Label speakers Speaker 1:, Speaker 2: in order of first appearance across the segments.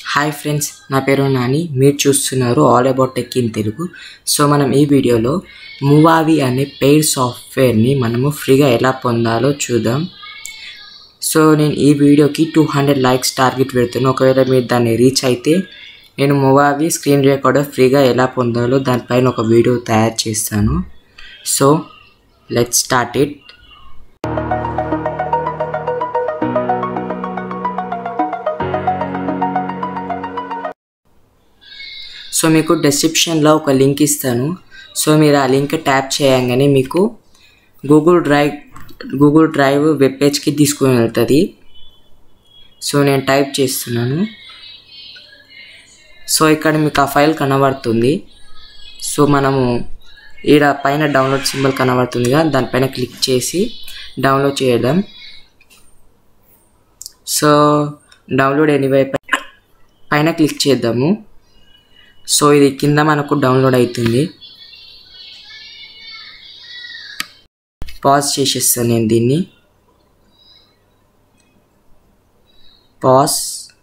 Speaker 1: hi friends నా పేరు నాని మీరు చూస్తున్నారు all about tech in Telugu so మనం ఈ వీడియోలో మూవావి అనే పెయిడ్ సాఫ్ట్వేర్ని మనము ఫ్రీగా ఎలా పొందాలో చూద్దాం సో నేను ఈ వీడియోకి టూ హండ్రెడ్ లైక్స్ టార్గెట్ పెడుతున్నాను ఒకవేళ మీరు దాన్ని రీచ్ అయితే నేను మూవావి స్క్రీన్ రికార్డర్ ఫ్రీగా ఎలా పొందాలో దానిపైన ఒక వీడియో తయారు చేస్తాను so let start it so మీకు డిస్క్రిప్షన్లో ఒక లింక్ ఇస్తాను సో మీరు ఆ లింక్ ట్యాప్ చేయగానే మీకు Google drive Google drive web పేజ్కి తీసుకుని వెళ్తుంది సో నేను టైప్ చేస్తున్నాను సో ఇక్కడ మీకు ఆ ఫైల్ కనబడుతుంది సో మనము ఈడ పైన డౌన్లోడ్ సింబల్ కనబడుతుందిగా దానిపైన క్లిక్ చేసి డౌన్లోడ్ చేయడం సో డౌన్లోడ్ ఎనీవే పైన క్లిక్ చేద్దాము సో ఇది కింద మనకు డౌన్లోడ్ అవుతుంది పాజ్ చేసేస్తాను నేను దీన్ని పాజ్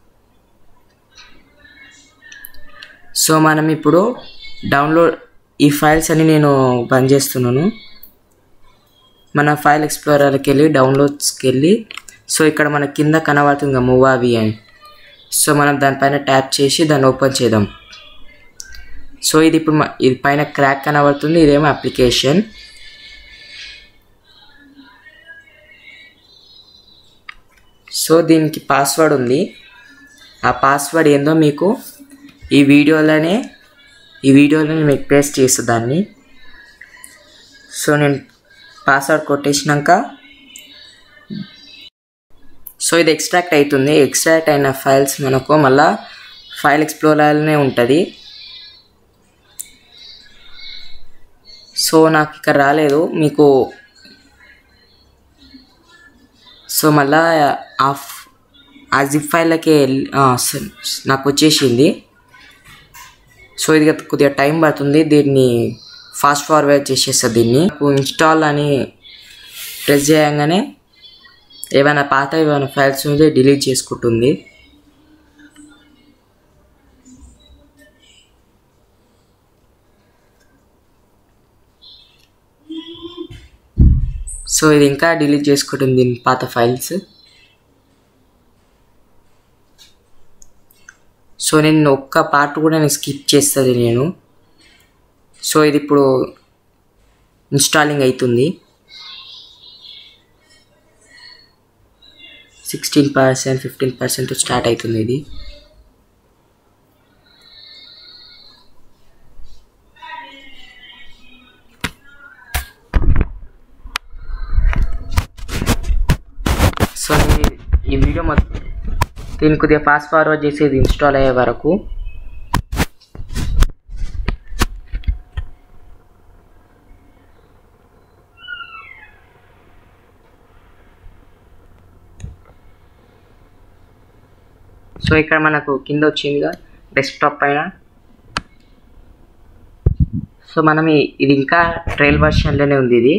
Speaker 1: సో మనం ఇప్పుడు డౌన్లోడ్ ఈ ఫైల్స్ అని నేను బంద్ చేస్తున్నాను మన ఫైల్ ఎక్స్ప్లోరర్కి వెళ్ళి డౌన్లోడ్స్కి వెళ్ళి సో ఇక్కడ మన కింద కనబడుతుంది మూవావి అని సో మనం దానిపైన ట్యాప్ చేసి దాన్ని ఓపెన్ చేద్దాం సో ఇది ఇప్పుడు ఇది పైన క్రాక్ కనబడుతుంది ఇదేమో అప్లికేషన్ సో దీనికి పాస్వర్డ్ ఉంది ఆ పాస్వర్డ్ ఏందో మీకు ఈ వీడియోలోనే ఈ వీడియోలోనే మీకు పేస్ట్ చేస్తా దాన్ని సో నేను పాస్వర్డ్ కొట్టేసినాక సో ఇది ఎక్స్ట్రాక్ట్ అవుతుంది ఎక్స్ట్రాక్ట్ అయిన ఫైల్స్ మనకు మళ్ళీ ఫైల్ ఎక్స్ప్లోరర్లోనే ఉంటుంది సో నాకు ఇక్కడ రాలేదు మీకు సో మళ్ళా ఆ ఆ జిప్ ఫైల్కి నాకు వచ్చేసింది సో ఇది కొద్దిగా టైం పడుతుంది దీన్ని ఫాస్ట్ ఫార్వర్డ్ చేసేస్తా దీన్ని ఇన్స్టాల్ అని ప్రెస్ చేయగానే ఏమైనా పాత ఏమైనా ఫైల్స్ ఉంటే డిలీట్ చేసుకుంటుంది సో ఇది ఇంకా డిలీట్ చేసుకుంటుంది దీని పాత ఫైల్స్ సో నేను ఒక్క పార్ట్ కూడా నేను స్కిప్ చేస్తుంది నేను సో ఇది ఇప్పుడు ఇన్స్టాలింగ్ అవుతుంది sixteen percent fifteen percent start అవుతుంది ఇది సో ఈ వీడియో మొత్తం దీన్ని కొద్దిగా ఫాస్ట్ ఫార్వర్డ్ చేసి ఇది ఇన్స్టాల్ అయ్యే వరకు సో ఇక్కడ మనకు కింద వచ్చిందిగా డెస్క్టాప్ పైన సో మనం ఇది ఇంకా ట్రైల్ వర్షన్లోనే ఉంది ఇది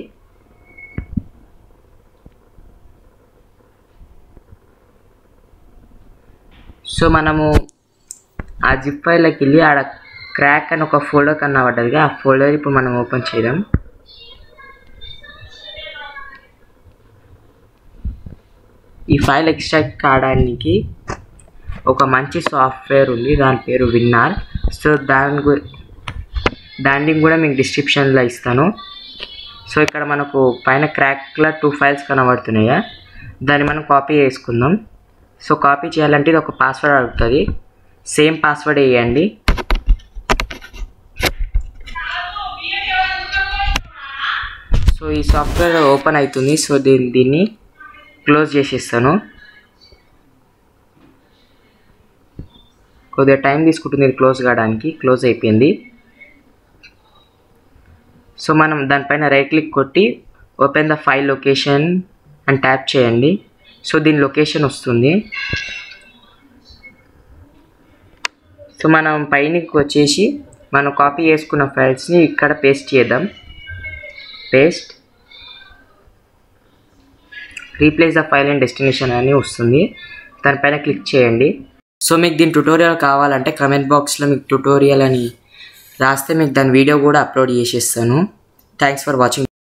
Speaker 1: సో మనము ఆ జిప్ ఫైల్లోకి వెళ్ళి ఆడ క్రాక్ అని ఒక ఫోల్డర్ కన్నా పడ్డదిగా ఆ ఫోల్డర్ ఇప్పుడు మనం ఓపెన్ చేద్దాం ఈ ఫైల్ ఎక్స్ట్రాక్ట్ కావడానికి ఒక మంచి సాఫ్ట్వేర్ ఉంది దాని పేరు విన్నార్ సో దాని గు దాన్ని కూడా మీకు డిస్క్రిప్షన్లో ఇస్తాను సో ఇక్కడ మనకు పైన క్రాక్లో టూ ఫైల్స్ కనబడుతున్నాయా దాన్ని మనం కాపీ చేసుకుందాం సో కాపీ చేయాలంటే ఇది ఒక పాస్వర్డ్ అడుగుతుంది సేమ్ పాస్వర్డ్ వేయండి సో ఈ సాఫ్ట్వేర్ ఓపెన్ అవుతుంది సో దీన్ని దీన్ని క్లోజ్ చేసేస్తాను కొద్దిగా టైం తీసుకుంటుంది ఇది క్లోజ్ కావడానికి క్లోజ్ అయిపోయింది సో మనం దానిపైన రైట్ క్లిక్ కొట్టి ఓపెన్ ద ఫైల్ లొకేషన్ అని ట్యాప్ చేయండి సో దీని లొకేషన్ వస్తుంది సో మనం పైనకి వచ్చేసి మనం కాపీ చేసుకున్న ఫైల్స్ని ఇక్కడ పేస్ట్ చేద్దాం paste replace the file and destination అని వస్తుంది దానిపైన క్లిక్ చేయండి సో మీకు దీని ట్యుటోరియల్ కావాలంటే కమెంట్ బాక్స్లో మీకు ట్యుటోరియల్ అని రాస్తే మీకు దాని వీడియో కూడా అప్లోడ్ చేసేస్తాను థ్యాంక్స్ ఫర్ వాచింగ్